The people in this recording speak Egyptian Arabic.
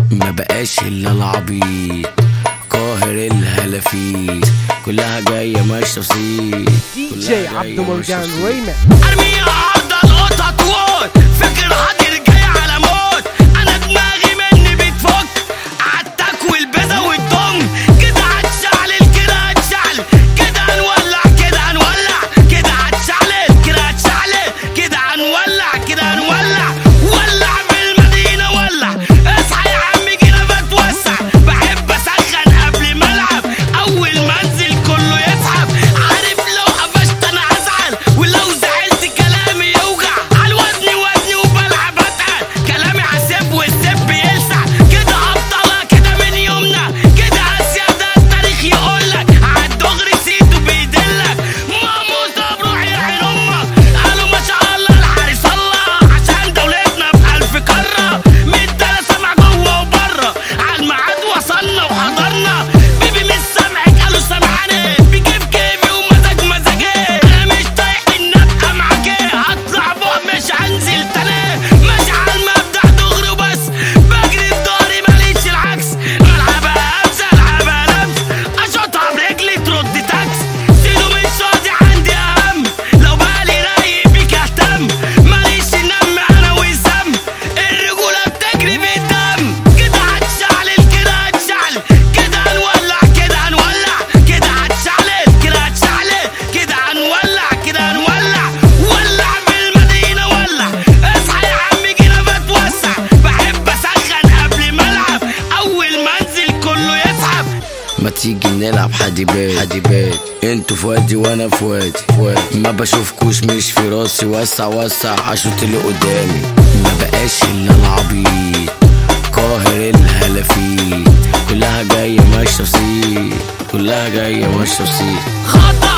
ما بقاش الا العبيط قاهر الهلافيت كلها جاية ماشية صيت دي كلها جي جاية عبدو ماشية مرجان صيت. ريمكس ارميها عرضة القطط ووت فكر حاضر جاي على موت انا دماغي مني بتفك عالتك والبيضة والدم كده هتشعلل كده هتشعلل كده هنولع كده هنولع كده هتشعلل كده هتشعلل كده هنولع كده هنولع ولع بالمدينة ولع اصحى يا عم جينا بتوسع بحب اسخن قبل ما العب اول ما انزل كله يسحب عارف لو قفشت انا هزعل ولو زعلت كلامي يوجع على وزني وزني وبلعب اتقل كلامي عسب والسب بيلسع كده ابطالة كده من يومنا كده اسيا ده التاريخ يقولك عالدغري سيتو بيدلك ماموس بروح يعين امك قالوا ما شاء الله الحارس الله عشان دولتنا بألف كرة مدانا سمع جوه وبره عالميعاد وصلنا وحضرنا بيبي مش سامعك قالوا سامعاني بيجيب كيفي ومزاج مزاجي انا مش طايق ان ابقى معاك هطلع فوق مش هنزل تاني ماشي على المبدأ دغري وبس بجري بداري ماليش العكس العبها امس العبها لمس اشوطها برجلي ترد تاكس سيدو مش راضي عندي اهم لو بالي رايق بيك اهتم ماليش نم انا وسم الرجوله بتجري بالدم كده هتشعلل كده هتشعلل كده هنولع كده هنولع كده هتشعلل كده هتشعلل كده هنولع كده هنولع ولع بالمدينه ولع اصحى يا عم جينا بتوسع بحب اسخن قبل ما العب اول ما انزل كله يسحب ما تيجي نلعب حديبات حديبات انتوا في وادي وانا في وادي في وادي ما بشوفكوش مش في راسي وسع وسع عشوت اللي قدامي ما بقاش الا العبيط قاهر الهلافيت كلها جاية ماشية صيت كلها جاية ماشية صيت خطأ